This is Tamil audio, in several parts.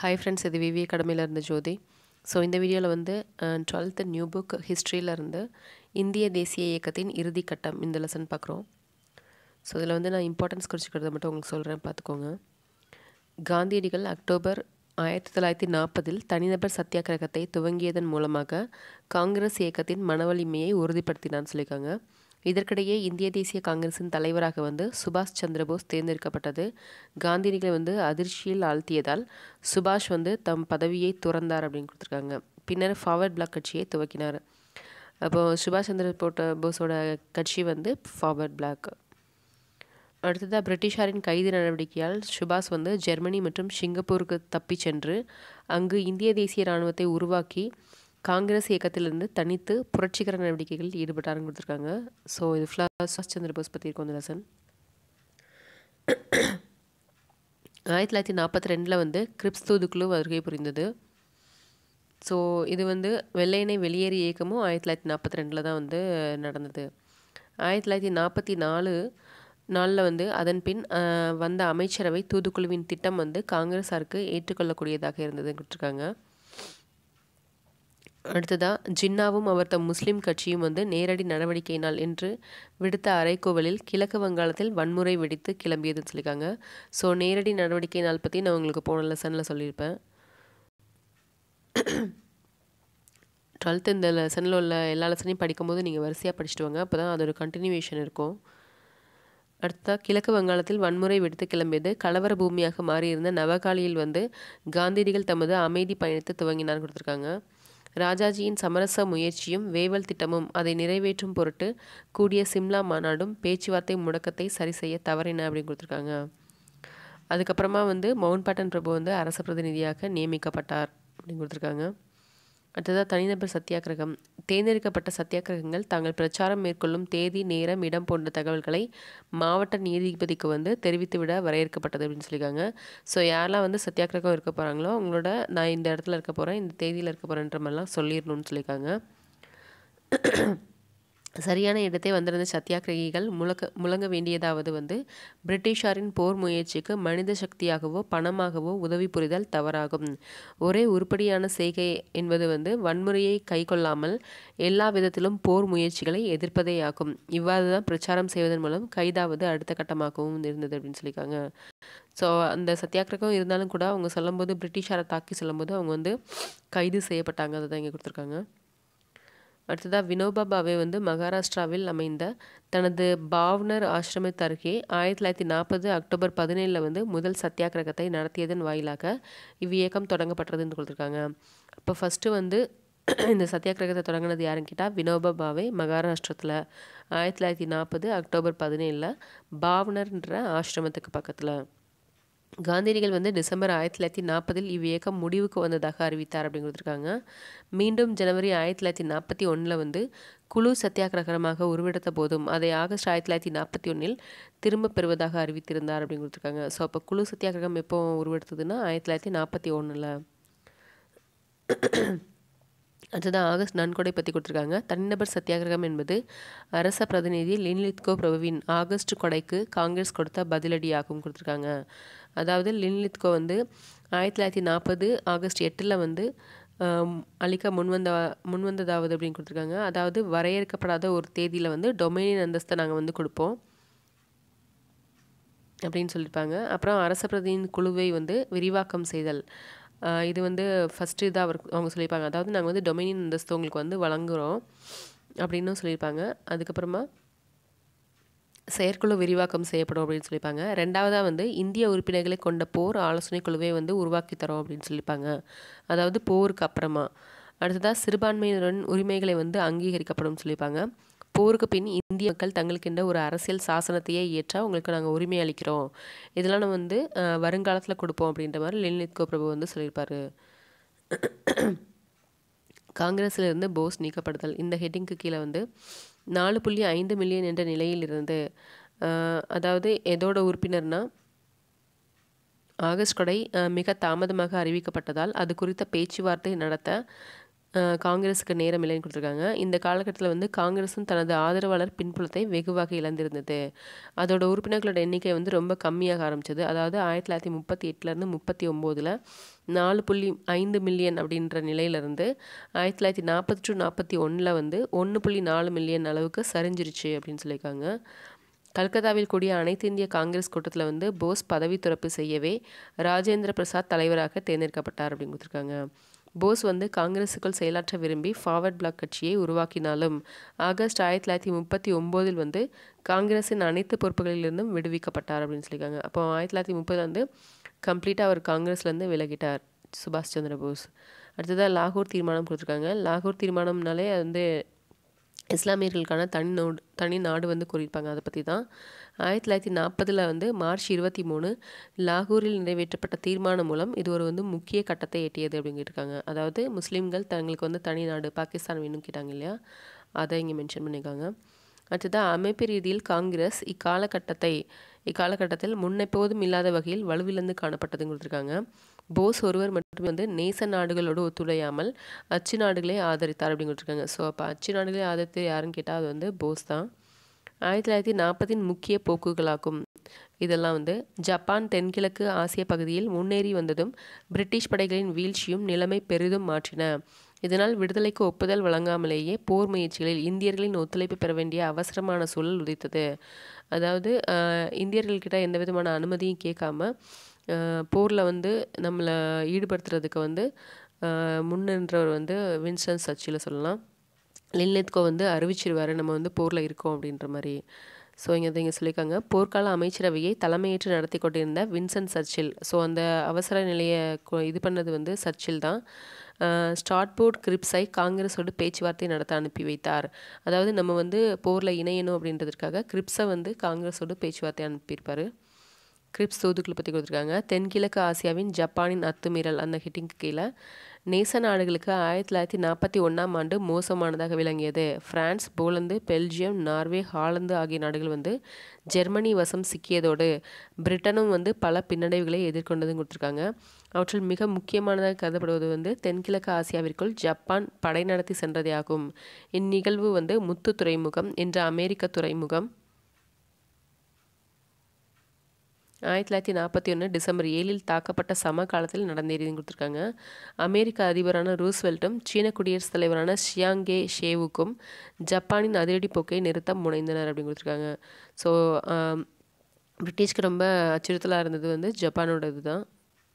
ஹாய் ஃப்ரெண்ட்ஸ் இது விவி அகாடமியில் இருந்த ஜோதி ஸோ இந்த வீடியோவில் வந்து டுவெல்த்து நியூ புக் ஹிஸ்ட்ரியிலேருந்து இந்திய தேசிய இயக்கத்தின் இறுதி கட்டம் இந்த லெசன் பார்க்குறோம் ஸோ இதில் வந்து நான் இம்பார்ட்டன்ஸ் குறிச்சிக்கிறத மட்டும் உங்களுக்கு சொல்கிறேன் பார்த்துக்கோங்க காந்தியடிகள் அக்டோபர் ஆயிரத்தி தொள்ளாயிரத்தி நாற்பதில் தனிநபர் சத்தியாகிரகத்தை துவங்கியதன் மூலமாக காங்கிரஸ் இயக்கத்தின் மனவலிமையை உறுதிப்படுத்தினான்னு சொல்லியிருக்காங்க இதற்கிடையே இந்திய தேசிய காங்கிரஸின் தலைவராக வந்து சுபாஷ் சந்திரபோஸ் தேர்ந்தெடுக்கப்பட்டது காந்தியடிகளை வந்து அதிர்ச்சியில் ஆழ்த்தியதால் சுபாஷ் வந்து தம் பதவியை துறந்தார் அப்படின்னு கொடுத்துருக்காங்க பின்னர் ஃபார்வர்ட் பிளாக் கட்சியை துவக்கினார் அப்போது சுபாஷ் சந்திர போட்ட போஸோட கட்சி வந்து ஃபார்வர்ட் பிளாக் அடுத்ததாக பிரிட்டிஷாரின் கைது நடவடிக்கையால் சுபாஷ் வந்து ஜெர்மனி மற்றும் சிங்கப்பூருக்கு தப்பி சென்று அங்கு இந்திய தேசிய இராணுவத்தை உருவாக்கி காங்கிரஸ் இயக்கத்திலிருந்து தனித்து புரட்சிகர நடவடிக்கைகளில் ஈடுபட்டாருன்னு கொடுத்துருக்காங்க ஸோ இது ஃபுல்லாக சுபாஷ் சந்திர போஸ் பற்றி இருக்கும் இந்த லெசன் ஆயிரத்தி தொள்ளாயிரத்தி நாற்பத்தி ரெண்டில் வந்து கிரிப்ஸ் தூதுக்குழு வருகை புரிந்தது ஸோ இது வந்து வெள்ளையனை வெளியேறி இயக்கமும் ஆயிரத்தி தொள்ளாயிரத்தி நாற்பத்தி ரெண்டில் தான் வந்து நடந்தது ஆயிரத்தி தொள்ளாயிரத்தி நாற்பத்தி நாலு நாளில் வந்து அதன் பின் வந்த அமைச்சரவை தூதுக்குழுவின் திட்டம் வந்து காங்கிரஸாருக்கு ஏற்றுக்கொள்ளக்கூடியதாக இருந்ததுன்னு கொடுத்துருக்காங்க அடுத்ததாக ஜின்னாவும் அவர் தம் முஸ்லீம் கட்சியும் வந்து நேரடி நடவடிக்கையினால் என்று விடுத்த அறைகோவலில் கிழக்கு வங்காளத்தில் வன்முறை வெடித்து கிளம்பியதுன்னு சொல்லியிருக்காங்க ஸோ நேரடி நடவடிக்கை நாள் பற்றி நான் உங்களுக்கு போன லெசனில் சொல்லியிருப்பேன் டுவெல்த்து இந்த லெசனில் உள்ள எல்லா லெசனையும் படிக்கும்போது நீங்கள் வரிசையாக படிச்சுட்டு வாங்க அப்போ தான் அதோட கண்டினியூவேஷன் இருக்கும் அடுத்ததாக கிழக்கு வங்காளத்தில் வன்முறை வெடித்து கிளம்பியது கலவர பூமியாக மாறியிருந்த நவகாலியில் வந்து காந்தியடிகள் தமது அமைதி பயணத்தை துவங்கினார் கொடுத்துருக்காங்க ராஜாஜியின் சமரச முயற்சியும் வேவல் திட்டமும் அதை நிறைவேற்றும் பொருட்டு கூடிய சிம்லா மாநாடும் பேச்சுவார்த்தை முடக்கத்தை சரி செய்ய தவறின அப்படின்னு கொடுத்துருக்காங்க அதுக்கப்புறமா வந்து மவுண்ட் பேட்டன் பிரபு வந்து அரச பிரதிநிதியாக நியமிக்கப்பட்டார் அப்படின்னு கொடுத்துருக்காங்க அடுத்ததாக தனிநபர் சத்தியாகிரகம் தேர்ந்தெடுக்கப்பட்ட சத்தியாகிரகங்கள் தாங்கள் பிரச்சாரம் மேற்கொள்ளும் தேதி நேரம் இடம் போன்ற தகவல்களை மாவட்ட நீதிபதிக்கு வந்து தெரிவித்துவிட வரையறுக்கப்பட்டது அப்படின்னு சொல்லியிருக்காங்க ஸோ யாரெல்லாம் வந்து சத்தியாகிரகம் இருக்க போகிறாங்களோ அவங்களோட நான் இந்த இடத்துல இருக்க போகிறேன் இந்த தேதியில் இருக்க போகிறேன்ற மாதிரிலாம் சொல்லிடணும்னு சொல்லியிருக்காங்க சரியான இடத்தை வந்திருந்த சத்தியாகிரகிகள் முழக்க முழங்க வேண்டியதாவது வந்து பிரிட்டிஷாரின் போர் முயற்சிக்கு மனித சக்தியாகவோ பணமாகவோ உதவி புரிதல் தவறாகும் ஒரே உருப்படியான செய்கை என்பது வந்து வன்முறையை கை கொள்ளாமல் எல்லா விதத்திலும் போர் முயற்சிகளை எதிர்ப்பதே ஆகும் இவ்வாறு தான் பிரச்சாரம் செய்வதன் மூலம் கைதாவது அடுத்த கட்டமாகவும் இருந்தது அப்படின்னு சொல்லியிருக்காங்க ஸோ அந்த சத்தியாகிரகம் இருந்தாலும் கூட அவங்க சொல்லும்போது பிரிட்டிஷாரை தாக்கி சொல்லும்போது அவங்க வந்து கைது செய்யப்பட்டாங்க அதை தான் இங்கே கொடுத்துருக்காங்க அடுத்ததாக வினோபா பாவே வந்து மகாராஷ்டிராவில் அமைந்த தனது பாவ்னர் ஆசிரமத்து அருகே ஆயிரத்தி தொள்ளாயிரத்தி நாற்பது அக்டோபர் பதினேழில் வந்து முதல் சத்தியாகிரகத்தை நடத்தியதன் வாயிலாக இவ்வியக்கம் தொடங்கப்பட்டதுன்னு கொடுத்துருக்காங்க அப்போ ஃபஸ்ட்டு வந்து இந்த சத்தியாகிரகத்தை தொடங்கினது யாருன்னு கேட்டால் வினோபா பாவே மகாராஷ்டிரத்தில் ஆயிரத்தி தொள்ளாயிரத்தி நாற்பது அக்டோபர் பதினேழில் பாவ்னர்ன்ற ஆசிரமத்துக்கு பக்கத்தில் காந்தியடிகள் வந்து டிசம்பர் ஆயிரத்தி தொள்ளாயிரத்தி நாற்பதில் இவ்வியக்கம் முடிவுக்கு வந்ததாக அறிவித்தார் அப்படின்னு கொடுத்துருக்காங்க மீண்டும் ஜனவரி ஆயிரத்தி தொள்ளாயிரத்தி நாற்பத்தி ஒன்றில் வந்து குழு சத்தியாகிரகமாக உருவெடுத்த போதும் அதை ஆகஸ்ட் ஆயிரத்தி தொள்ளாயிரத்தி நாற்பத்தி ஒன்றில் திரும்ப பெறுவதாக அறிவித்திருந்தார் அப்படின்னு கொடுத்துருக்காங்க ஸோ அப்போ குழு சத்தியாகிரகம் எப்போ உருவெடுத்ததுன்னா ஆயிரத்தி தொள்ளாயிரத்தி நாற்பத்தி ஒன்றில் அடுத்ததான் ஆகஸ்ட் நன்கொடை பற்றி கொடுத்துருக்காங்க தனிநபர் சத்தியாகிரகம் என்பது அரச பிரதிநிதி லின்லித்கோ பிரபுவின் ஆகஸ்ட் கொடைக்கு காங்கிரஸ் கொடுத்த பதிலடியாகவும் கொடுத்துருக்காங்க அதாவது லின்லித்கோ வந்து ஆயிரத்தி தொள்ளாயிரத்தி நாற்பது ஆகஸ்ட் எட்டில் வந்து அளிக்க முன்வந்த முன்வந்ததாவது அப்படின்னு கொடுத்துருக்காங்க அதாவது வரையறுக்கப்படாத ஒரு தேதியில் வந்து டொமைனியன் அந்தஸ்தை நாங்கள் வந்து கொடுப்போம் அப்படின்னு சொல்லியிருப்பாங்க அப்புறம் அரச பிரதிநிதி குழுவை வந்து விரிவாக்கம் செய்தல் இது வந்து ஃபஸ்ட்டு இதாக அவர் அவங்க சொல்லியிருப்பாங்க அதாவது நாங்கள் வந்து டொமைனியன் அந்தஸ்து உங்களுக்கு வந்து வழங்குகிறோம் அப்படின்னு சொல்லியிருப்பாங்க அதுக்கப்புறமா செயற்குழு விரிவாக்கம் செய்யப்படும் அப்படின்னு சொல்லியிருப்பாங்க ரெண்டாவதாக வந்து இந்திய உறுப்பினர்களை கொண்ட போர் ஆலோசனை குழுவை வந்து உருவாக்கி தரோம் அப்படின்னு சொல்லியிருப்பாங்க அதாவது போருக்கு அப்புறமா அடுத்ததாக சிறுபான்மையினரின் உரிமைகளை வந்து அங்கீகரிக்கப்படும் சொல்லியிருப்பாங்க போருக்கு பின் இந்திய மக்கள் தங்களுக்கென்ற ஒரு அரசியல் சாசனத்தையே ஏற்றா உங்களுக்கு நாங்கள் உரிமை அளிக்கிறோம் இதெல்லாம் நம்ம வந்து வருங்காலத்தில் கொடுப்போம் அப்படின்ற மாதிரி லெனித்கோ பிரபு வந்து சொல்லியிருப்பார் காங்கிரஸில் இருந்து போஸ் நீக்கப்படுதல் இந்த ஹெட்டிங்க்கு கீழே வந்து நாலு புள்ளி ஐந்து மில்லியன் என்ற நிலையில் இருந்து அதாவது எதோட உறுப்பினர்னா ஆகஸ்ட் கொடை மிக தாமதமாக அறிவிக்கப்பட்டதால் அது குறித்த பேச்சுவார்த்தை நடத்த காங்கிரஸுக்கு நேரம் இல்லைன்னு கொடுத்துருக்காங்க இந்த காலகட்டத்தில் வந்து காங்கிரஸும் தனது ஆதரவாளர் பின்புலத்தை வெகுவாக இழந்திருந்தது அதோட உறுப்பினர்களோட எண்ணிக்கை வந்து ரொம்ப கம்மியாக ஆரம்பிச்சது அதாவது ஆயிரத்தி தொள்ளாயிரத்தி முப்பத்தி எட்டுலேருந்து முப்பத்தி ஒம்போதில் நாலு புள்ளி ஐந்து மில்லியன் அப்படின்ற நிலையிலேருந்து ஆயிரத்தி தொள்ளாயிரத்தி நாற்பத்தி டு நாற்பத்தி ஒன்றில் வந்து ஒன்று புள்ளி நாலு மில்லியன் அளவுக்கு சரிஞ்சிருச்சு அப்படின்னு சொல்லியிருக்காங்க கல்கத்தாவில் கூடிய அனைத்து இந்திய காங்கிரஸ் கூட்டத்தில் வந்து போஸ் பதவி துறப்பு செய்யவே ராஜேந்திர பிரசாத் தலைவராக தேர்ந்தெடுக்கப்பட்டார் அப்படின்னு கொடுத்துருக்காங்க போஸ் வந்து காங்கிரஸுக்குள் செயலாற்ற விரும்பி ஃபார்வர்ட் பிளாக் கட்சியை உருவாக்கினாலும் ஆகஸ்ட் ஆயிரத்தி தொள்ளாயிரத்தி முப்பத்தி ஒம்போதில் வந்து காங்கிரஸின் அனைத்து பொறுப்புகளிலிருந்தும் விடுவிக்கப்பட்டார் அப்படின்னு சொல்லியிருக்காங்க அப்போ ஆயிரத்தி தொள்ளாயிரத்தி முப்பதில் வந்து கம்ப்ளீட்டாக அவர் காங்கிரஸ்லேருந்து விலகிட்டார் சுபாஷ் சந்திர போஸ் அடுத்ததாக லாகூர் தீர்மானம் கொடுத்துருக்காங்க லாகூர் தீர்மானம்னாலே அது வந்து இஸ்லாமியர்களுக்கான தனி நோடு தனி நாடு வந்து கூறியிருப்பாங்க அதை பற்றி தான் ஆயிரத்தி தொள்ளாயிரத்தி நாற்பதில் வந்து மார்ச் இருபத்தி மூணு லாகூரில் நிறைவேற்றப்பட்ட தீர்மானம் மூலம் இது ஒரு வந்து முக்கிய கட்டத்தை எட்டியது அப்படின்னு இருக்காங்க அதாவது முஸ்லீம்கள் தங்களுக்கு வந்து தனி நாடு பாகிஸ்தான் வேணும் கேட்டாங்க இல்லையா அதை இங்கே மென்ஷன் பண்ணியிருக்காங்க அடுத்ததாக அமைப்பு ரீதியில் காங்கிரஸ் இக்காலகட்டத்தை இக்காலகட்டத்தில் முன்னெப்போதும் இல்லாத வகையில் வலுவிழந்து காணப்பட்டதுன்னு கொடுத்துருக்காங்க போஸ் ஒருவர் மட்டுமே வந்து நேச நாடுகளோடு ஒத்துழையாமல் அச்சு நாடுகளே ஆதரித்தார் அப்படின்னு கொடுத்துருக்காங்க ஸோ அப்போ அச்சு நாடுகளே ஆதரித்து யாருன்னு கேட்டால் அது வந்து போஸ் தான் ஆயிரத்தி தொள்ளாயிரத்தி நாற்பதின் முக்கிய போக்குகளாகும் இதெல்லாம் வந்து ஜப்பான் தென்கிழக்கு ஆசிய பகுதியில் முன்னேறி வந்ததும் பிரிட்டிஷ் படைகளின் வீழ்ச்சியும் நிலைமை பெரிதும் மாற்றின இதனால் விடுதலைக்கு ஒப்புதல் வழங்காமலேயே போர் முயற்சிகளில் இந்தியர்களின் ஒத்துழைப்பு பெற வேண்டிய அவசரமான சூழல் உதித்தது அதாவது இந்தியர்கள்கிட்ட எந்த விதமான அனுமதியும் கேட்காம போரில் வந்து நம்மளை ஈடுபடுத்துறதுக்கு வந்து முன்னின்றவர் வந்து வின்ஸ்டன் சர்ச்சில் சொல்லலாம் லின்லெத்கோ வந்து அறிவிச்சிருவார் நம்ம வந்து போரில் இருக்கோம் அப்படின்ற மாதிரி ஸோ இங்கே இங்கே சொல்லியிருக்காங்க போர்க்கால அமைச்சரவையை தலைமையேற்று நடத்தி கொண்டிருந்த வின்சென்ட் சர்ச்சில் ஸோ அந்த அவசர நிலையை இது பண்ணது வந்து சர்ச்சில் தான் ஸ்டார்ட்போர்ட் கிரிப்ஸை காங்கிரஸோடு பேச்சுவார்த்தை நடத்த அனுப்பி வைத்தார் அதாவது நம்ம வந்து போரில் இணையணும் அப்படின்றதுக்காக கிரிப்ஸை வந்து காங்கிரஸோடு பேச்சுவார்த்தை அனுப்பியிருப்பார் கிரிப்ஸ் தூதுக்குள்ள பற்றி கொடுத்துருக்காங்க தென்கிழக்கு ஆசியாவின் ஜப்பானின் அத்துமீறல் அந்த ஹிட்டிங்க்கு கீழே நேச நாடுகளுக்கு ஆயிரத்தி தொள்ளாயிரத்தி நாற்பத்தி ஒன்றாம் ஆண்டு மோசமானதாக விளங்கியது France Poland Belgium Norway Holland ஆகிய நாடுகள் வந்து ஜெர்மனி வசம் சிக்கியதோடு பிரிட்டனும் வந்து பல பின்னடைவுகளை எதிர்கொண்டதுன்னு கொடுத்துருக்காங்க அவற்றில் மிக முக்கியமானதாக கருதப்படுவது வந்து தென்கிழக்கு ஆசியாவிற்குள் ஜப்பான் படை நடத்தி சென்றதே ஆகும் இந்நிகழ்வு வந்து முத்து துறைமுகம் என்ற அமெரிக்க துறைமுகம் ஆயிரத்தி தொள்ளாயிரத்தி நாற்பத்தி ஒன்று டிசம்பர் ஏழில் தாக்கப்பட்ட சம காலத்தில் நடந்தேறின்னு கொடுத்துருக்காங்க அமெரிக்க அதிபரான ரூஸ்வெல்ட்டும் சீன குடியரசுத் தலைவரான ஷியாங்கே ஷேவுக்கும் ஜப்பானின் அதிரடி போக்கை நிறுத்த முனைந்தனர் அப்படின்னு கொடுத்துருக்காங்க ஸோ பிரிட்டிஷ்க்கு ரொம்ப அச்சுறுத்தலாக இருந்தது வந்து ஜப்பானோட இதுதான்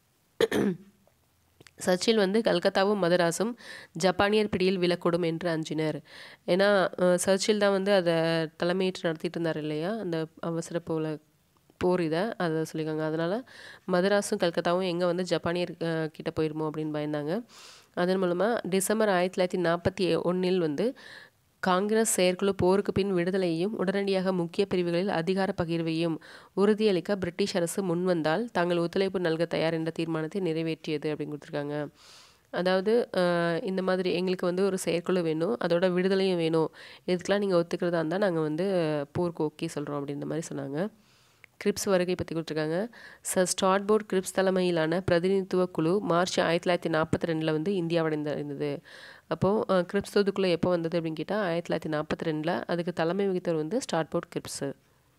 சர்ச்சில் வந்து கல்கத்தாவும் மதராஸும் ஜப்பானியர் பிடியில் விழக்கூடும் என்று அஞ்சினர் ஏன்னா சர்ச்சில் தான் வந்து அதை தலைமையேற்று நடத்திட்டு இருந்தார் இல்லையா அந்த அவசர போல போர் இதை அதை சொல்லியிருக்காங்க அதனால் மதராஸும் கல்கத்தாவும் எங்கே வந்து ஜப்பானியர் கிட்ட போயிருமோ அப்படின்னு பயந்தாங்க அதன் மூலமாக டிசம்பர் ஆயிரத்தி தொள்ளாயிரத்தி நாற்பத்தி ஒன்றில் வந்து காங்கிரஸ் செயற்குழு போருக்கு பின் விடுதலையையும் உடனடியாக முக்கிய பிரிவுகளில் அதிகார பகிர்வையும் உறுதியளிக்க பிரிட்டிஷ் அரசு முன்வந்தால் தாங்கள் ஒத்துழைப்பு நல்க தயார் என்ற தீர்மானத்தை நிறைவேற்றியது அப்படின்னு கொடுத்துருக்காங்க அதாவது இந்த மாதிரி எங்களுக்கு வந்து ஒரு செயற்குழு வேணும் அதோட விடுதலையும் வேணும் இதுக்கெலாம் நீங்கள் ஒத்துக்கிறதா இருந்தால் நாங்கள் வந்து போருக்கு ஓகே சொல்கிறோம் அப்படின்ற மாதிரி சொன்னாங்க கிரிப்ஸ் வருகை பற்றி கொடுத்துருக்காங்க சர் ஸ்டார்ட்போர்ட் கிரிப்ஸ் தலைமையிலான பிரதிநிதித்துவ குழு மார்ச் ஆயிரத்தி தொள்ளாயிரத்தி நாற்பத்தி ரெண்டில் வந்து இந்தியாவடைந்த இருந்தது அப்போது கிரிப்ஸ் தூதுக்குள்ளே எப்போ வந்தது அப்படின்னு கேட்டால் ஆயிரத்தி தொள்ளாயிரத்தி நாற்பத்தி ரெண்டில் அதுக்கு தலைமை வகித்தவர் வந்து ஸ்டார்ட்போர்ட் கிரிப்ஸு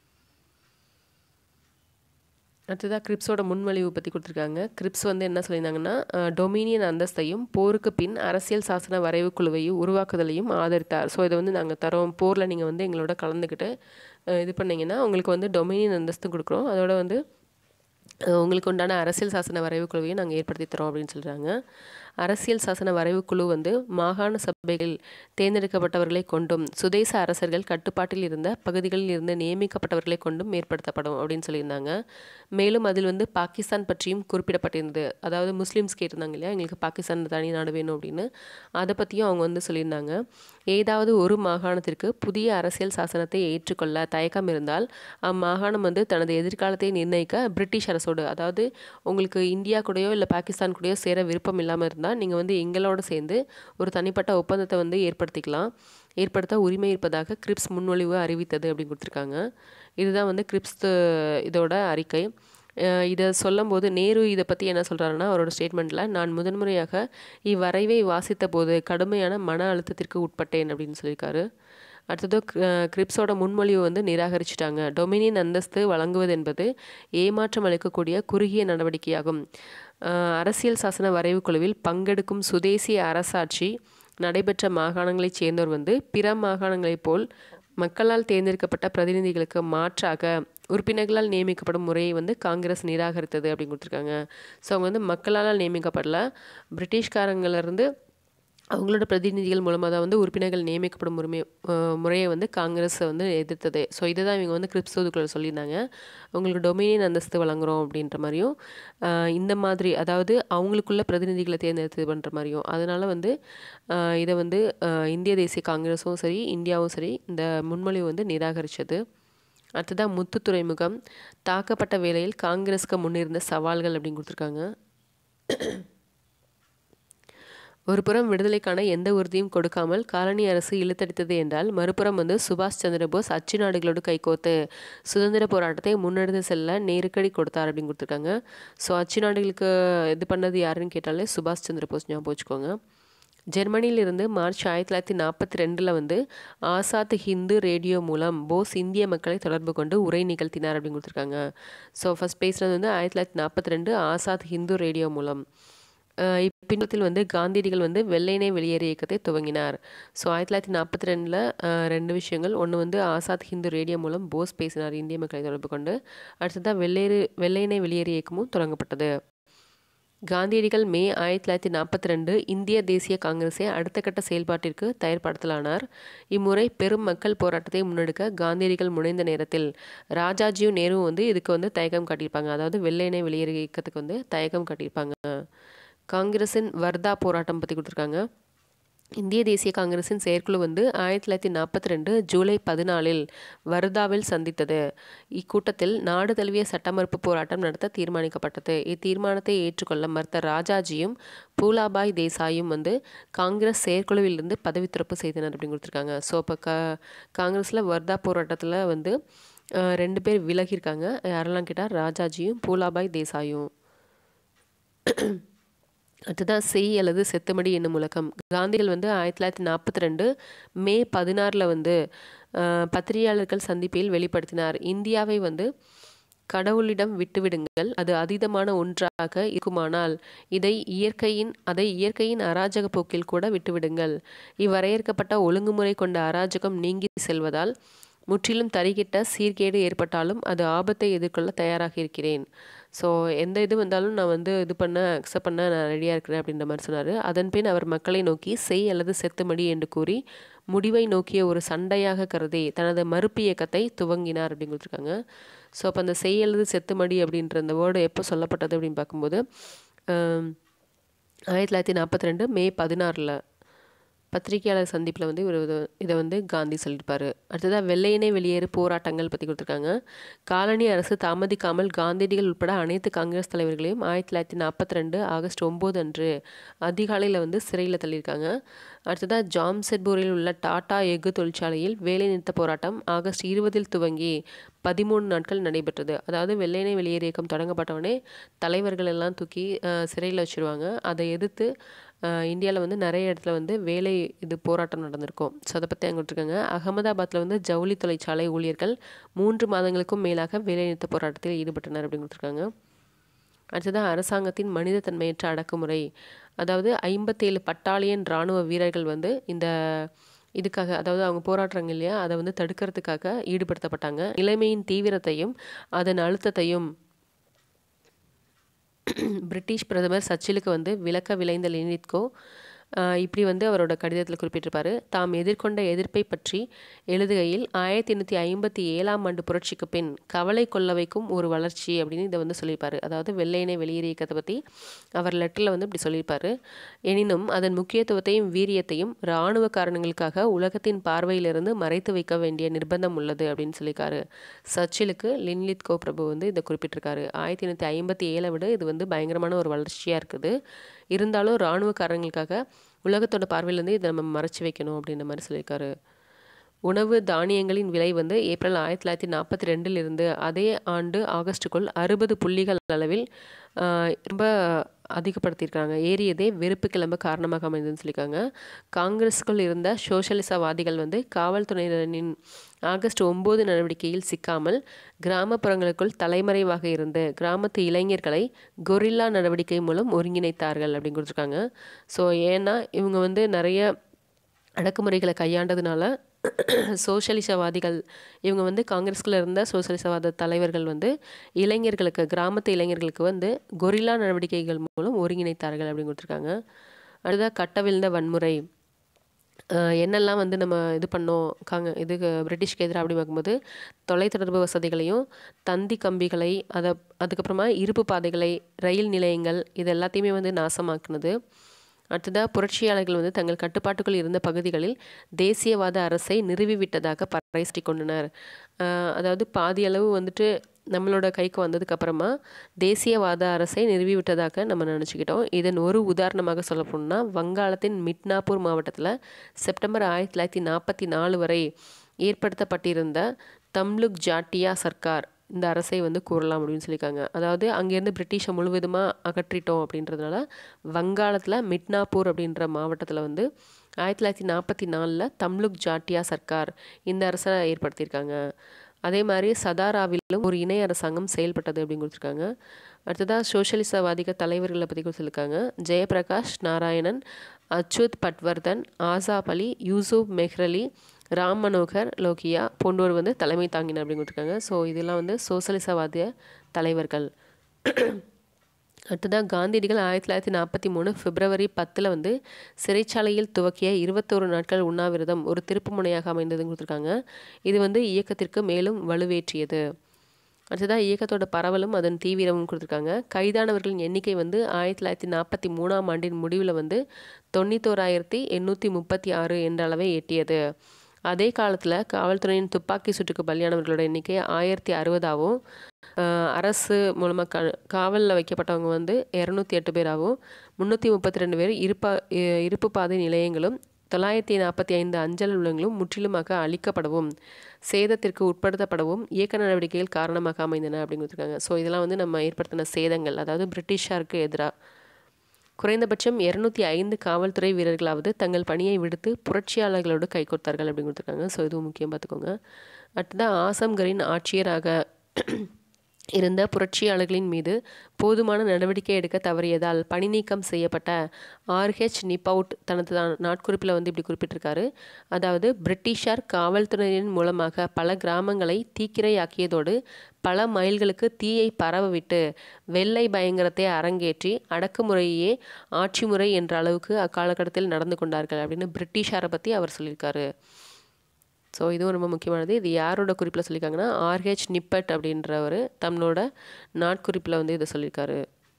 அடுத்ததாக கிரிப்ஸோட முன்மொழிவு பற்றி கொடுத்துருக்காங்க கிரிப்ஸ் வந்து என்ன சொல்லியிருந்தாங்கன்னா டொமினியன் அந்தஸ்தையும் போருக்கு பின் அரசியல் சாசன வரைவு குழுவையும் உருவாக்குதலையும் ஆதரித்தார் ஸோ இதை வந்து நாங்கள் தரோம் போரில் நீங்கள் வந்து எங்களோட கலந்துக்கிட்டு இது பண்ணிங்கன்னா உங்களுக்கு வந்து டொமினியன் அந்தஸ்து கொடுக்குறோம் அதோட வந்து உங்களுக்கு உண்டான அரசியல் சாசன வரைவு குழுவையும் நாங்கள் ஏற்படுத்தி தரோம் அப்படின்னு சொல்கிறாங்க அரசியல் சாசன வரைவு குழு வந்து மாகாண சபைகளில் தேர்ந்தெடுக்கப்பட்டவர்களை கொண்டும் சுதேச அரசர்கள் கட்டுப்பாட்டில் இருந்த பகுதிகளில் இருந்து நியமிக்கப்பட்டவர்களை கொண்டும் ஏற்படுத்தப்படும் அப்படின்னு சொல்லியிருந்தாங்க மேலும் அதில் வந்து பாகிஸ்தான் பற்றியும் குறிப்பிடப்பட்டிருந்தது அதாவது முஸ்லீம்ஸ் கேட்டிருந்தாங்க இல்லையா எங்களுக்கு பாகிஸ்தான் தனி நாடு வேணும் அப்படின்னு அதை பற்றியும் அவங்க வந்து சொல்லியிருந்தாங்க ஏதாவது ஒரு மாகாணத்திற்கு புதிய அரசியல் சாசனத்தை ஏற்றுக்கொள்ள தயக்கம் இருந்தால் அம்மாகாணம் வந்து தனது எதிர்காலத்தை நிர்ணயிக்க பிரிட்டிஷ் அரசோடு அதாவது உங்களுக்கு இந்தியா கூடயோ இல்லை பாகிஸ்தான் கூடயோ சேர விருப்பம் இல்லாமல் இருந்தால் நீங்கள் வந்து எங்களோட சேர்ந்து ஒரு தனிப்பட்ட ஒப்பந்தத்தை வந்து ஏற்படுத்திக்கலாம் ஏற்படுத்த உரிமை இருப்பதாக கிரிப்ஸ் முன்மொழிவு அறிவித்தது அப்படின்னு கொடுத்துருக்காங்க இதுதான் வந்து கிரிப்ஸ் இதோட அறிக்கை இதை சொல்லும்போது நேரு இதை பற்றி என்ன சொல்கிறாருன்னா அவரோட ஸ்டேட்மெண்ட்டில் நான் முதன்முறையாக இவ்வரைவை வாசித்த போது கடுமையான மன அழுத்தத்திற்கு உட்பட்டேன் அப்படின்னு சொல்லியிருக்காரு அடுத்தது கிரிப்ஸோட முன்மொழிவை வந்து நிராகரிச்சிட்டாங்க டொமினியன் அந்தஸ்து வழங்குவது என்பது ஏமாற்றம் அளிக்கக்கூடிய குறுகிய நடவடிக்கையாகும் அரசியல் சாசன வரைவு குழுவில் பங்கெடுக்கும் சுதேசிய அரசாட்சி நடைபெற்ற மாகாணங்களைச் சேர்ந்தோர் வந்து பிற மாகாணங்களைப் போல் மக்களால் தேர்ந்தெடுக்கப்பட்ட பிரதிநிதிகளுக்கு மாற்றாக உறுப்பினர்களால் நியமிக்கப்படும் முறையை வந்து காங்கிரஸ் நிராகரித்தது அப்படின்னு கொடுத்துருக்காங்க ஸோ அவங்க வந்து மக்களால் நியமிக்கப்படல பிரிட்டிஷ்காரங்கள்லேருந்து அவங்களோட பிரதிநிதிகள் மூலமாக தான் வந்து உறுப்பினர்கள் நியமிக்கப்படும் உரிமை முறையை வந்து காங்கிரஸ் வந்து எதிர்த்தது ஸோ இதை தான் இவங்க வந்து கிரிப்ஸ் தூதுக்குள்ள சொல்லியிருந்தாங்க உங்களுக்கு டொமினியன் அந்தஸ்து வழங்குறோம் அப்படின்ற மாதிரியும் இந்த மாதிரி அதாவது அவங்களுக்குள்ள பிரதிநிதிகளை தேர்ந்தெடுத்து பண்ணுற மாதிரியும் அதனால் வந்து இதை வந்து இந்திய தேசிய காங்கிரஸும் சரி இந்தியாவும் சரி இந்த முன்மொழிவு வந்து நிராகரித்தது அடுத்ததாக முத்து துறைமுகம் தாக்கப்பட்ட வேளையில் காங்கிரஸுக்கு முன்னிருந்த சவால்கள் அப்படின்னு கொடுத்துருக்காங்க ஒரு புறம் விடுதலைக்கான எந்த உறுதியும் கொடுக்காமல் காலனி அரசு இழுத்தடித்தது என்றால் மறுபுறம் வந்து சுபாஷ் சந்திர போஸ் அச்சு நாடுகளோடு கைகோத்து சுதந்திர போராட்டத்தை முன்னெடுத்து செல்ல நெருக்கடி கொடுத்தார் அப்படின்னு கொடுத்துருக்காங்க ஸோ அச்சு நாடுகளுக்கு இது பண்ணது யாருன்னு கேட்டாலே சுபாஷ் சந்திர போஸ் ஞாபகம் வச்சுக்கோங்க ஜெர்மனியிலிருந்து மார்ச் ஆயிரத்தி தொள்ளாயிரத்தி நாற்பத்தி ரெண்டில் வந்து ஆசாத் ஹிந்து ரேடியோ மூலம் போஸ் இந்திய மக்களை தொடர்பு கொண்டு உரை நிகழ்த்தினார் அப்படின்னு கொடுத்துருக்காங்க ஸோ ஃபஸ்ட் பேசுனது வந்து ஆயிரத்தி தொள்ளாயிரத்தி நாற்பத்தி ரெண்டு ஆசாத் ஹிந்து ரேடியோ மூலம் இப்பின்னத்தில் வந்து காந்தியடிகள் வந்து வெள்ளையனே வெளியேறு இயக்கத்தை துவங்கினார் ஸோ ஆயிரத்தி தொள்ளாயிரத்தி நாற்பத்தி ரெண்டில் ரெண்டு விஷயங்கள் ஒன்று வந்து ஆசாத் ஹிந்து ரேடியோ மூலம் போஸ் பேசினார் இந்திய மக்களை தொடர்பு கொண்டு அடுத்ததாக வெள்ளையரு வெள்ளையனே வெளியேறு இயக்கமும் தொடங்கப்பட்டது காந்தியடிகள் மே ஆயிரத்தி தொள்ளாயிரத்தி நாற்பத்தி ரெண்டு இந்திய தேசிய காங்கிரஸை அடுத்த கட்ட செயல்பாட்டிற்கு தயார்படுத்தலானார் இம்முறை பெரும் மக்கள் போராட்டத்தை முன்னெடுக்க காந்தியடிகள் முனைந்த நேரத்தில் ராஜாஜியும் நேருவும் வந்து இதுக்கு வந்து தயக்கம் காட்டியிருப்பாங்க அதாவது வெள்ளையனே வெளியேறு இயக்கத்துக்கு வந்து தயக்கம் காட்டியிருப்பாங்க காங்கிரஸின் வர்தா போராட்டம் பற்றி கொடுத்துருக்காங்க இந்திய தேசிய காங்கிரஸின் செயற்குழு வந்து ஆயிரத்தி தொள்ளாயிரத்தி நாற்பத்தி ரெண்டு ஜூலை பதினாலில் வர்தாவில் சந்தித்தது இக்கூட்டத்தில் நாடு தழுவிய சட்ட மறுப்பு போராட்டம் நடத்த தீர்மானிக்கப்பட்டது இத்தீர்மானத்தை ஏற்றுக்கொள்ள மறுத்த ராஜாஜியும் பூலாபாய் தேசாயும் வந்து காங்கிரஸ் செயற்குழுவிலிருந்து பதவி துறப்பு செய்தனர் அப்படின்னு கொடுத்துருக்காங்க ஸோ இப்போ க காங்கிரஸில் வர்தா போராட்டத்தில் வந்து ரெண்டு பேர் விலகியிருக்காங்க யாரெல்லாம் கேட்டால் ராஜாஜியும் பூலாபாய் தேசாயும் அடுத்ததான் செய் அல்லது செத்துமடி என்னும் முழக்கம் காந்திகள் வந்து ஆயிரத்தி தொள்ளாயிரத்தி நாற்பத்தி ரெண்டு மே பதினாறில் வந்து பத்திரிகையாளர்கள் சந்திப்பில் வெளிப்படுத்தினார் இந்தியாவை வந்து கடவுளிடம் விட்டுவிடுங்கள் அது அதீதமான ஒன்றாக இருக்குமானால் இதை இயற்கையின் அதை இயற்கையின் அராஜக போக்கில் கூட விட்டுவிடுங்கள் இவ்வரையறுக்கப்பட்ட ஒழுங்குமுறை கொண்ட அராஜகம் நீங்கி செல்வதால் முற்றிலும் தறிகிட்ட சீர்கேடு ஏற்பட்டாலும் அது ஆபத்தை எதிர்கொள்ள தயாராக இருக்கிறேன் ஸோ எந்த இது வந்தாலும் நான் வந்து இது பண்ண அக்செப்ட் பண்ண நான் ரெடியாக இருக்கிறேன் அப்படின்ற மாதிரி சொன்னார் அதன் பின் அவர் மக்களை நோக்கி செய் அல்லது செத்துமடி என்று கூறி முடிவை நோக்கிய ஒரு சண்டையாக கருதி தனது மறுப்பு இயக்கத்தை துவங்கினார் அப்படின்னு கொடுத்துருக்காங்க ஸோ அப்போ அந்த செய் அல்லது செத்துமடி அப்படின்ற அந்த வேர்டு எப்போ சொல்லப்பட்டது அப்படின்னு பார்க்கும்போது ஆயிரத்தி தொள்ளாயிரத்தி நாற்பத்தி ரெண்டு மே பதினாறில் பத்திரிகையாளர் சந்திப்பில் வந்து இவர் இதை வந்து காந்தி சொல்லியிருப்பார் அடுத்ததாக வெள்ளையனே வெளியேறு போராட்டங்கள் பற்றி கொடுத்துருக்காங்க காலனி அரசு தாமதிக்காமல் காந்தியடிகள் உட்பட அனைத்து காங்கிரஸ் தலைவர்களையும் ஆயிரத்தி தொள்ளாயிரத்தி நாற்பத்தி ரெண்டு ஆகஸ்ட் ஒம்பது அன்று அதிகாலையில் வந்து சிறையில் தள்ளியிருக்காங்க அடுத்ததாக ஜாம்செட்பூரில் உள்ள டாடா எஃகு தொழிற்சாலையில் வேலைநிறுத்த போராட்டம் ஆகஸ்ட் இருபதில் துவங்கி பதிமூணு நாட்கள் நடைபெற்றது அதாவது வெள்ளையனே வெளியேறு இயக்கம் தொடங்கப்பட்டவொடனே தலைவர்கள் எல்லாம் தூக்கி சிறையில் வச்சுருவாங்க அதை எதிர்த்து இந்தியாவில் வந்து நிறைய இடத்துல வந்து வேலை இது போராட்டம் நடந்திருக்கும் ஸோ அதை பற்றி அங்கே விட்டுருக்காங்க அகமதாபாத்தில் வந்து ஜவுளி தொழிற்சாலை ஊழியர்கள் மூன்று மாதங்களுக்கும் மேலாக வேலைநிறுத்த போராட்டத்தில் ஈடுபட்டனர் அப்படின்னு கொடுத்துருக்காங்க அடுத்ததாக அரசாங்கத்தின் மனித தன்மையற்ற அடக்குமுறை அதாவது ஐம்பத்தேழு பட்டாலியன் இராணுவ வீரர்கள் வந்து இந்த இதுக்காக அதாவது அவங்க போராடுறாங்க இல்லையா அதை வந்து தடுக்கிறதுக்காக ஈடுபடுத்தப்பட்டாங்க நிலைமையின் தீவிரத்தையும் அதன் அழுத்தத்தையும் பிரிட்டிஷ் பிரதமர் சச்சிலுக்கு வந்து விளக்க விளைந்த லினித்கோ இப்படி வந்து அவரோட கடிதத்தில் குறிப்பிட்டிருப்பார் தாம் எதிர்கொண்ட எதிர்ப்பை பற்றி எழுதுகையில் ஆயிரத்தி எண்ணூற்றி ஐம்பத்தி ஏழாம் ஆண்டு புரட்சிக்கு பின் கவலை கொள்ள வைக்கும் ஒரு வளர்ச்சி அப்படின்னு இதை வந்து சொல்லியிருப்பார் அதாவது வெள்ளையனை வெளியேறு இயக்கத்தை பற்றி அவர் லெட்டரில் வந்து இப்படி சொல்லியிருப்பார் எனினும் அதன் முக்கியத்துவத்தையும் வீரியத்தையும் இராணுவ காரணங்களுக்காக உலகத்தின் பார்வையிலிருந்து மறைத்து வைக்க வேண்டிய நிர்பந்தம் உள்ளது அப்படின்னு சொல்லியிருக்காரு சர்ச்சிலுக்கு லின்லித் கோ பிரபு வந்து இதை குறிப்பிட்டிருக்காரு ஆயிரத்தி எண்ணூற்றி ஐம்பத்தி ஏழை விட இது வந்து பயங்கரமான ஒரு வளர்ச்சியாக இருக்குது இருந்தாலும் இராணுவ காரணங்களுக்காக உலகத்தோட பார்வையிலேருந்து இதை நம்ம மறைச்சி வைக்கணும் அப்படின்ற மாதிரி சொல்லியிருக்காரு உணவு தானியங்களின் விலை வந்து ஏப்ரல் ஆயிரத்தி தொள்ளாயிரத்தி நாற்பத்தி ரெண்டில் இருந்து அதே ஆண்டு ஆகஸ்டுக்குள் அறுபது புள்ளிகள் அளவில் ஆஹ், ரொம்ப அதிகப்படுத்தியிருக்காங்க ஏறியதே வெறுப்பு கிளம்ப காரணமாக அமைந்ததுன்னு சொல்லியிருக்காங்க காங்கிரஸுக்குள் இருந்த சோஷலிசவாதிகள் வந்து காவல்துறையினரின் ஆகஸ்ட் ஒம்பது நடவடிக்கையில் சிக்காமல் கிராமப்புறங்களுக்குள் தலைமறைவாக இருந்து கிராமத்து இளைஞர்களை கொரில்லா நடவடிக்கை மூலம் ஒருங்கிணைத்தார்கள் அப்படின்னு கொடுத்துருக்காங்க ஸோ ஏன்னா இவங்க வந்து நிறைய அடக்குமுறைகளை கையாண்டதுனால சோஷலிசவாதிகள் இவங்க வந்து காங்கிரஸ்குள்ள இருந்த சோஷலிசவாத தலைவர்கள் வந்து இளைஞர்களுக்கு கிராமத்து இளைஞர்களுக்கு வந்து கொரில்லா நடவடிக்கைகள் மூலம் ஒருங்கிணைத்தார்கள் அப்படின்னு கொடுத்துருக்காங்க அடுத்ததாக கட்டவிழ்ந்த வன்முறை அஹ் என்னெல்லாம் வந்து நம்ம இது பண்ணோம் காங்க இதுக்கு பிரிட்டிஷ்க்கு எதிராக அப்படி பார்க்கும்போது தொலைத்தொடர்பு வசதிகளையும் தந்தி கம்பிகளை அதை அதுக்கப்புறமா இருப்பு பாதைகளை ரயில் நிலையங்கள் இது எல்லாத்தையுமே வந்து நாசமாக்குனது அடுத்ததாக புரட்சியாளர்கள் வந்து தங்கள் கட்டுப்பாட்டுக்குள் இருந்த பகுதிகளில் தேசியவாத அரசை நிறுவிவிட்டதாக பறைசாற்றி கொண்டனர் அஹ் அதாவது பாதி அளவு வந்துட்டு நம்மளோட கைக்கு வந்ததுக்கு அப்புறமா தேசியவாத அரசை நிறுவிவிட்டதாக நம்ம நினச்சிக்கிட்டோம் இதன் ஒரு உதாரணமாக சொல்ல போனால் வங்காளத்தின் மிட்னாப்பூர் மாவட்டத்தில் செப்டம்பர் ஆயிரத்தி தொள்ளாயிரத்தி நாற்பத்தி நாலு வரை ஏற்படுத்தப்பட்டிருந்த தம்லுக் ஜாட்டியா சர்க்கார் இந்த அரசை வந்து கூறலாம் அப்படின்னு சொல்லியிருக்காங்க அதாவது அங்கேருந்து பிரிட்டிஷை முழுவதுமாக அகற்றிட்டோம் அப்படின்றதுனால வங்காளத்தில் மிட்னாப்பூர் அப்படின்ற மாவட்டத்தில் வந்து ஆயிரத்தி தொள்ளாயிரத்தி நாற்பத்தி நாலில் தம்லுக் ஜாட்டியா சர்க்கார் இந்த அரசை ஏற்படுத்தியிருக்காங்க அதே மாதிரி சதாராவிலும் ஒரு இணை அரசாங்கம் செயல்பட்டது அப்படின்னு கொடுத்துருக்காங்க அடுத்ததாக சோஷலிசவாதிக தலைவர்களை பற்றி கொடுத்துருக்காங்க ஜெயபிரகாஷ் நாராயணன் அச்சுத் பட்வர்தன் ஆசாப் அலி யூசுப் மெஹ்ரலி ராம் மனோகர் லோகியா போன்றோர் வந்து தலைமை தாங்கினர் அப்படின்னு கொடுத்துருக்காங்க ஸோ இதெல்லாம் வந்து சோசலிசவாதிய தலைவர்கள் அடுத்ததாக காந்தியடிகள் ஆயிரத்தி தொள்ளாயிரத்தி நாற்பத்தி மூணு பிப்ரவரி பத்தில் வந்து சிறைச்சாலையில் துவக்கிய இருபத்தோரு நாட்கள் உண்ணாவிரதம் ஒரு திருப்பு முனையாக அமைந்ததுன்னு கொடுத்துருக்காங்க இது வந்து இயக்கத்திற்கு மேலும் வலுவேற்றியது அடுத்ததாக இயக்கத்தோட பரவலும் அதன் தீவிரமும் கொடுத்துருக்காங்க கைதானவர்களின் எண்ணிக்கை வந்து ஆயிரத்தி தொள்ளாயிரத்தி நாற்பத்தி மூணாம் ஆண்டின் முடிவில் வந்து தொண்ணூத்தோராயிரத்தி எண்ணூற்றி முப்பத்தி ஆறு என்ற அளவை எட்டியது அதே காலத்தில் காவல்துறையின் துப்பாக்கி சூட்டுக்கு பலியானவர்களோட எண்ணிக்கை ஆயிரத்தி அறுபதாகவும் அரசு மூலமாக க காவலில் வைக்கப்பட்டவங்க வந்து இரநூத்தி எட்டு பேராகவும் முந்நூற்றி முப்பத்தி ரெண்டு பேர் இருப்பா இ- இருப்பு பாதை நிலையங்களும் தொள்ளாயிரத்தி நாற்பத்தி ஐந்து அஞ்சல் உலகங்களும் முற்றிலுமாக அழிக்கப்படவும் சேதத்திற்கு உட்படுத்தப்படவும் இயக்க நடவடிக்கைகள் காரணமாக அமைந்தன அப்படின்னு கொடுத்துருக்காங்க ஸோ இதெல்லாம் வந்து நம்ம ஏற்படுத்தின சேதங்கள் அதாவது பிரிட்டிஷாருக்கு எதிராக குறைந்தபட்சம் இருநூத்தி ஐந்து காவல்துறை வீரர்களாவது தங்கள் பணியை விடுத்து புரட்சியாளர்களோடு கைகோர்த்தார்கள் அப்படின்னு கொடுத்துருக்காங்க ஸோ இதுவும் முக்கியம் பார்த்துக்கோங்க அடுத்ததாக ஆசம்கரின் ஆட்சியராக இருந்த புரட்சியாளர்களின் மீது போதுமான நடவடிக்கை எடுக்க தவறியதால் பணி நீக்கம் செய்யப்பட்ட ஆர்ஹெச் நிப்பவுட் தனது தான் நாட்குறிப்பில் வந்து இப்படி குறிப்பிட்டிருக்காரு அதாவது பிரிட்டிஷார் காவல்துறையின் மூலமாக பல கிராமங்களை தீக்கிரையாக்கியதோடு பல மைல்களுக்கு தீயை பரவவிட்டு வெள்ளை பயங்கரத்தை அரங்கேற்றி அடக்குமுறையே ஆட்சி முறை என்ற அளவுக்கு அக்காலகட்டத்தில் நடந்து கொண்டார்கள் அப்படின்னு பிரிட்டிஷாரை பற்றி அவர் சொல்லியிருக்காரு ஸோ இதுவும் ரொம்ப முக்கியமானது இது யாரோட குறிப்பில் சொல்லியிருக்காங்கன்னா ஆர்ஹெச் நிப்பட் அப்படின்றவர் தன்னோட நாட்குறிப்பில் வந்து இதை சொல்லியிருக்காரு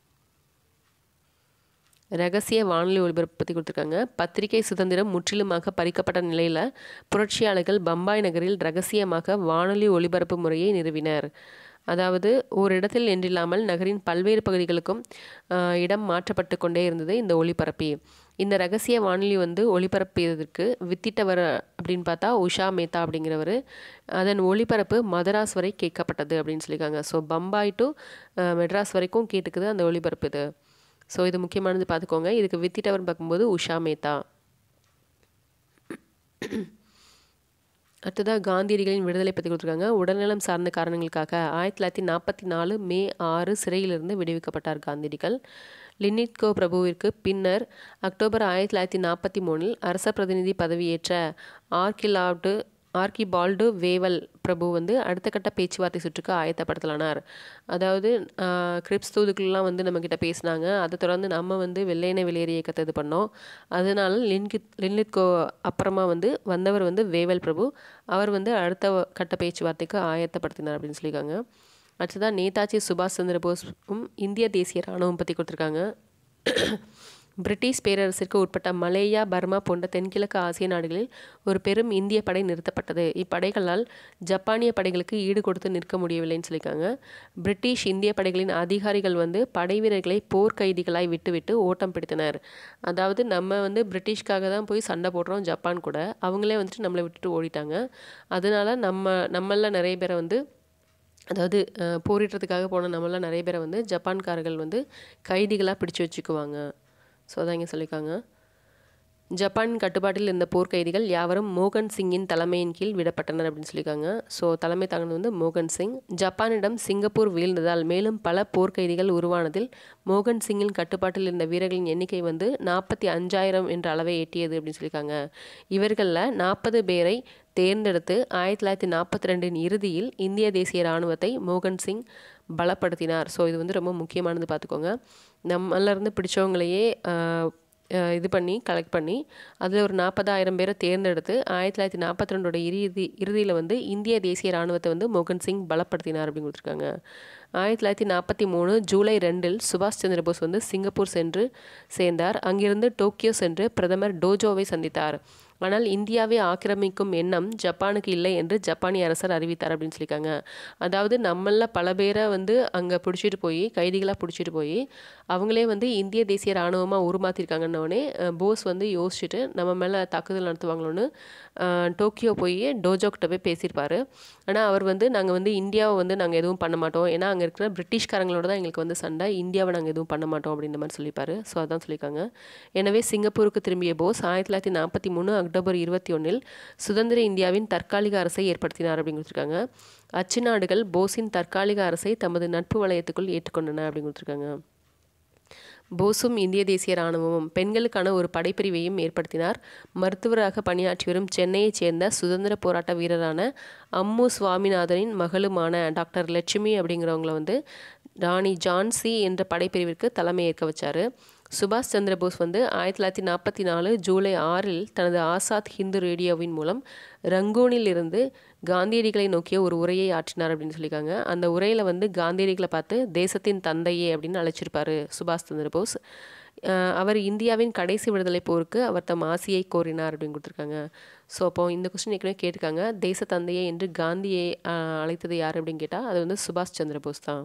ரகசிய வானொலி ஒலிபரப்பு பற்றி கொடுத்துருக்காங்க பத்திரிகை சுதந்திரம் முற்றிலுமாக பறிக்கப்பட்ட நிலையில் புரட்சியாளர்கள் பம்பாய் நகரில் ரகசியமாக வானொலி ஒலிபரப்பு முறையை நிறுவினர் அதாவது ஓரிடத்தில் என்றில்லாமல் நகரின் பல்வேறு பகுதிகளுக்கும் ஆஹ், இடம் மாற்றப்பட்டு கொண்டே இருந்தது இந்த ஒளிபரப்பி இந்த ரகசிய வானொலி வந்து ஒளிபரப்பியதற்கு வித்திட்டவர் அப்படின்னு பார்த்தா உஷா மேத்தா அப்படிங்கிறவர் அதன் ஒளிபரப்பு மதராஸ் வரை கேட்கப்பட்டது அப்படின்னு சொல்லியிருக்காங்க ஸோ பம்பாய் டு மெட்ராஸ் வரைக்கும் கேட்டுக்குது அந்த ஒளிபரப்பு இது ஸோ இது முக்கியமானது பார்த்துக்கோங்க இதுக்கு வித்திட்டவர் பார்க்கும்போது உஷா மேத்தா அடுத்ததாக காந்தியடிகளின் விடுதலை பற்றி கொடுத்துருக்காங்க உடல்நலம் சார்ந்த காரணங்களுக்காக ஆயிரத்தி தொள்ளாயிரத்தி நாற்பத்தி நாலு மே ஆறு சிறையிலிருந்து விடுவிக்கப்பட்டார் காந்தியடிகள் லினிட்கோ பிரபுவிற்கு பின்னர் அக்டோபர் ஆயிரத்தி தொள்ளாயிரத்தி நாற்பத்தி மூணில் அரச பிரதிநிதி பதவியேற்ற ஆர்கிலாவ்டு ஆர்கிபால்டு வேவல் பிரபு வந்து அடுத்த கட்ட பேச்சுவார்த்தை சுற்றுக்கு ஆயத்தப்படுத்தலானார் அதாவது ஆஹ், கிரிப்ஸ் தூதுக்குள்ளலாம் வந்து நம்மக்கிட்ட பேசினாங்க அதை தொடர்ந்து நம்ம வந்து வெள்ளையனை வெளியேறிய இயக்கத்தை இது பண்ணோம் அதனால லின்கித் லின்லித்கோ அப்புறமா வந்து வந்தவர் வந்து வேவல் பிரபு அவர் வந்து அடுத்த வ- கட்ட பேச்சுவார்த்தைக்கு ஆயத்தப்படுத்தினார் அப்படின்னு சொல்லியிருக்காங்க அடுத்ததாக நேதாஜி சுபாஷ் சந்திர போஸும் இந்திய தேசிய ராணுவம் பற்றி கொடுத்துருக்காங்க பிரிட்டிஷ் பேரரசிற்கு உட்பட்ட மலேயா பர்மா போன்ற தென்கிழக்கு ஆசிய நாடுகளில் ஒரு பெரும் இந்திய படை நிறுத்தப்பட்டது இப்படைகளால் ஜப்பானிய படைகளுக்கு ஈடு கொடுத்து நிற்க முடியவில்லைன்னு சொல்லியிருக்காங்க பிரிட்டிஷ் இந்திய படைகளின் அதிகாரிகள் வந்து படை வீரர்களை போர்க்கைதிகளாய் விட்டுவிட்டு ஓட்டம் பிடித்தனர் அதாவது நம்ம வந்து பிரிட்டிஷ்காக தான் போய் சண்டை போடுறோம் ஜப்பான் கூட அவங்களே வந்துட்டு நம்மளை விட்டுட்டு ஓடிட்டாங்க அதனால நம்ம நம்மள நிறைய பேரை வந்து அதாவது அஹ், போரிடுறதுக்காக போன நம்மளாம் நிறைய பேரை வந்து ஜப்பான்காரர்கள் வந்து கைதிகளாக பிடிச்சு வச்சுக்குவாங்க ஸோ அதான் இங்கே சொல்லியிருக்காங்க ஜப்பான் கட்டுப்பாட்டில் இருந்த போர்க்கைதிகள் யாவரும் மோகன் சிங்கின் தலைமையின் கீழ் விடப்பட்டனர் அப்படின்னு சொல்லியிருக்காங்க ஸோ தலைமை தாங்கினது வந்து மோகன் சிங் ஜப்பானிடம் சிங்கப்பூர் வீழ்ந்ததால் மேலும் பல போர்க்கைதிகள் உருவானதில் மோகன் சிங்கின் கட்டுப்பாட்டில் இருந்த வீரர்களின் எண்ணிக்கை வந்து நாற்பத்தி அஞ்சாயிரம் என்ற அளவை எட்டியது அப்படின்னு சொல்லியிருக்காங்க இவர்களில் நாற்பது பேரை தேர்ந்தெடுத்து ஆயிரத்தி தொள்ளாயிரத்தி நாற்பத்தி ரெண்டின் இறுதியில் இந்திய தேசிய இராணுவத்தை மோகன் சிங் பலப்படுத்தினார் ஸோ இது வந்து ரொம்ப முக்கியமானது பார்த்துக்கோங்க நம்மள இருந்து பிடிச்சவங்களையே ஆஹ், ஆஹ், இது பண்ணி கலெக்ட் பண்ணி அதில் ஒரு நாற்பதாயிரம் பேரை தேர்ந்தெடுத்து ஆயிரத்தி தொள்ளாயிரத்தி நாற்பத்தி ரெண்டோட இறுதி இறுதியில் வந்து இந்திய தேசிய இராணுவத்தை வந்து மோகன் சிங் பலப்படுத்தினார் அப்படின்னு கொடுத்துருக்காங்க ஆயிரத்தி தொள்ளாயிரத்தி நாற்பத்தி மூணு ஜூலை ரெண்டில் சுபாஷ் சந்திர போஸ் வந்து சிங்கப்பூர் சென்று சேர்ந்தார் அங்கிருந்து டோக்கியோ சென்று பிரதமர் டோஜோவை சந்தித்தார் ஆனால் இந்தியாவை ஆக்கிரமிக்கும் எண்ணம் ஜப்பானுக்கு இல்லை என்று ஜப்பானிய அரசர் அறிவித்தார் அப்படின்னு சொல்லியிருக்காங்க அதாவது நம்மள பல பேரை வந்து அங்கே பிடிச்சிட்டு போய் கைதிகளாக பிடிச்சிட்டு போய் அவங்களே வந்து இந்திய தேசிய இராணுவமாக உருமாற்றிருக்காங்கன்னொடனே போஸ் வந்து யோசிச்சுட்டு நம்ம மேலே தாக்குதல் நடத்துவாங்களோன்னு அஹ், டோக்கியோ போய் டோஜோ கிட்ட போய் பேசியிருப்பாரு ஆனால் அவர் வந்து நாங்கள் வந்து இந்தியாவை வந்து நாங்கள் எதுவும் பண்ண மாட்டோம் ஏன்னா அங்கே இருக்கிற பிரிட்டிஷ்காரங்களோட தான் எங்களுக்கு வந்து சண்டை இந்தியாவை நாங்கள் எதுவும் பண்ண மாட்டோம் அப்படின்ற மாதிரி சொல்லியிருப்பாரு ஸோ அதான் சொல்லியிருக்காங்க எனவே சிங்கப்பூருக்கு திரும்பிய போஸ் ஆயிரத்தி தொள்ளாயிரத்தி நாற்பத்தி மூணு அக்டோபர் இருபத்தி ஒன்றில் சுதந்திர இந்தியாவின் தற்காலிக அரசை ஏற்படுத்தினார் அப்படின்னு கொடுத்துருக்காங்க அச்சு நாடுகள் போஸின் தற்காலிக அரசை தமது நட்பு வலயத்துக்குள் ஏற்றுக்கொண்டன அப்படின்னு கொடுத்துருக்காங்க போஸும் இந்திய தேசிய இராணுவமும் பெண்களுக்கான ஒரு படைப்பிரிவையும் ஏற்படுத்தினார் மருத்துவராக பணியாற்றி வரும் சென்னையைச் சேர்ந்த சுதந்திர போராட்ட வீரரான அம்மு சுவாமிநாதனின் மகளுமான டாக்டர் லட்சுமி அப்படிங்கிறவங்கள வந்து ராணி ஜான்சி என்ற படைப்பிரிவிற்கு தலைமை ஏற்க வச்சார் சுபாஷ் சந்திர போஸ் வந்து ஆயிரத்தி தொள்ளாயிரத்தி நாற்பத்தி நாலு ஜூலை ஆறில் தனது ஆசாத் ஹிந்து ரேடியோவின் மூலம் ரங்கூனில் இருந்து காந்தியடிகளை நோக்கிய ஒரு உரையை ஆற்றினார் அப்படின்னு சொல்லியிருக்காங்க அந்த உரையில் வந்து காந்தியடிகளை பார்த்து தேசத்தின் தந்தையே அப்படின்னு அழைச்சிருப்பாரு சுபாஷ் சந்திர போஸ் அஹ் அவர் இந்தியாவின் கடைசி விடுதலை போருக்கு அவர் தம் ஆசையை கோரினார் அப்படின்னு கொடுத்துருக்காங்க ஸோ அப்போ இந்த கொஸ்டின் ஏற்கனவே கேட்டிருக்காங்க தேச தந்தையே என்று காந்தியை அஹ், அழைத்தது யார் அப்படின்னு கேட்டால் அது வந்து சுபாஷ் சந்திர போஸ் தான்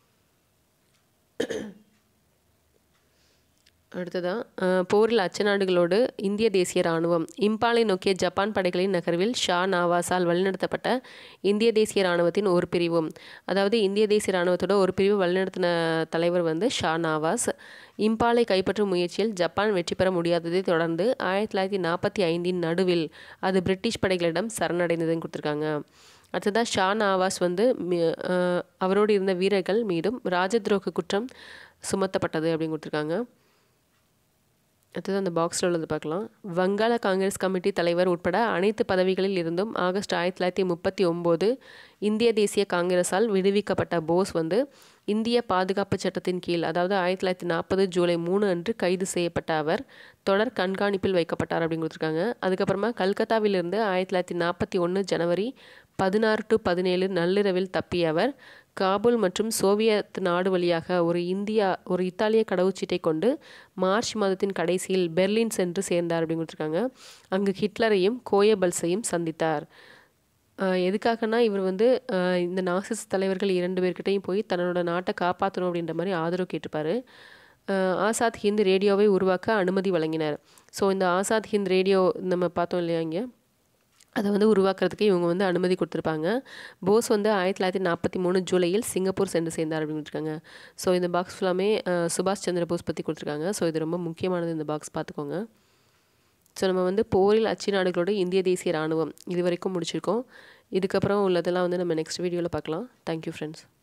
அடுத்ததான் அஹ், போரில் அச்ச நாடுகளோடு இந்திய தேசிய இராணுவம் இம்பாலை நோக்கிய ஜப்பான் படைகளின் நகர்வில் ஷா நவாஸால் வழிநடத்தப்பட்ட இந்திய தேசிய இராணுவத்தின் ஒரு பிரிவும் அதாவது இந்திய தேசிய இராணுவத்தோட ஒரு பிரிவு வழிநடத்தின தலைவர் வந்து ஷா நவாஸ் இம்பாலை கைப்பற்றும் முயற்சியில் ஜப்பான் வெற்றி பெற முடியாததை தொடர்ந்து ஆயிரத்தி தொள்ளாயிரத்தி நாற்பத்தி ஐந்தின் நடுவில் அது பிரிட்டிஷ் படைகளிடம் சரணடைந்ததுன்னு கொடுத்துருக்காங்க அடுத்ததாக ஷா நவாஸ் வந்து மி- அஹ், அவரோடு இருந்த வீரர்கள் மீதும் ராஜதுரோக குற்றம் சுமத்தப்பட்டது அப்படின்னு கொடுத்துருக்காங்க அடுத்தது அந்த பாக்ஸில் உள்ளது பார்க்கலாம் வங்காள காங்கிரஸ் கமிட்டி தலைவர் உட்பட அனைத்து பதவிகளில் இருந்தும் ஆகஸ்ட் ஆயிரத்தி தொள்ளாயிரத்தி முப்பத்தி ஒம்போது இந்திய தேசிய காங்கிரஸால் விடுவிக்கப்பட்ட போஸ் வந்து இந்திய பாதுகாப்பு சட்டத்தின் கீழ் அதாவது ஆயிரத்தி தொள்ளாயிரத்தி நாற்பது ஜூலை மூணு அன்று கைது செய்யப்பட்ட அவர் தொடர் கண்காணிப்பில் வைக்கப்பட்டார் அப்படின்னு கொடுத்துருக்காங்க அதுக்கப்புறமா கல்கத்தாவிலிருந்து ஆயிரத்தி தொள்ளாயிரத்தி நாற்பத்தி ஒன்று ஜனவரி பதினாறு டு பதினேழு நள்ளிரவில் தப்பிய அவர் காபூல் மற்றும் சோவியத் நாடு வழியாக ஒரு இந்தியா ஒரு இத்தாலிய கடவுச்சீட்டை கொண்டு மார்ச் மாதத்தின் கடைசியில் பெர்லின் சென்று சேர்ந்தார் அப்படின்னு கொடுத்துருக்காங்க அங்கு ஹிட்லரையும் கோயபல்ஸையும் சந்தித்தார் ஆஹ் எதுக்காகனா இவர் வந்து ஆஹ் இந்த நாசிஸ் தலைவர்கள் இரண்டு பேர்கிட்டையும் போய் தன்னோட நாட்டை காப்பாற்றணும் அப்படின்ற மாதிரி ஆதரவு கேட்டிருப்பாரு ஆஹ் ஆசாத் ஹிந்த் ரேடியோவை உருவாக்க அனுமதி வழங்கினார் ஸோ இந்த ஆசாத் ஹிந்த் ரேடியோ நம்ம பார்த்தோம் இல்லையா இங்கே அதை வந்து உருவாக்குறதுக்கு இவங்க வந்து அனுமதி கொடுத்துருப்பாங்க போஸ் வந்து ஆயிரத்தி தொள்ளாயிரத்தி நாற்பத்தி மூணு ஜூலையில் சிங்கப்பூர் சென்று சேர்ந்தார் அப்படின்னு இருக்காங்க ஸோ இந்த பாக்ஸ் ஃபுல்லாமே அஹ், சுபாஷ் சந்திர போஸ் பற்றி கொடுத்துருக்காங்க ஸோ இது ரொம்ப முக்கியமானது இந்த பாக்ஸ் பார்த்துக்கோங்க ஸோ நம்ம வந்து போரில் அச்சு நாடுகளோட இந்திய தேசிய இராணுவம் இது வரைக்கும் முடிச்சிருக்கோம் இதுக்கப்புறம் உள்ளதெல்லாம் வந்து நம்ம நெக்ஸ்ட் வீடியோவில் பார்க்கலாம் தேங்க்யூ ஃப்ரெண்ட்ஸ்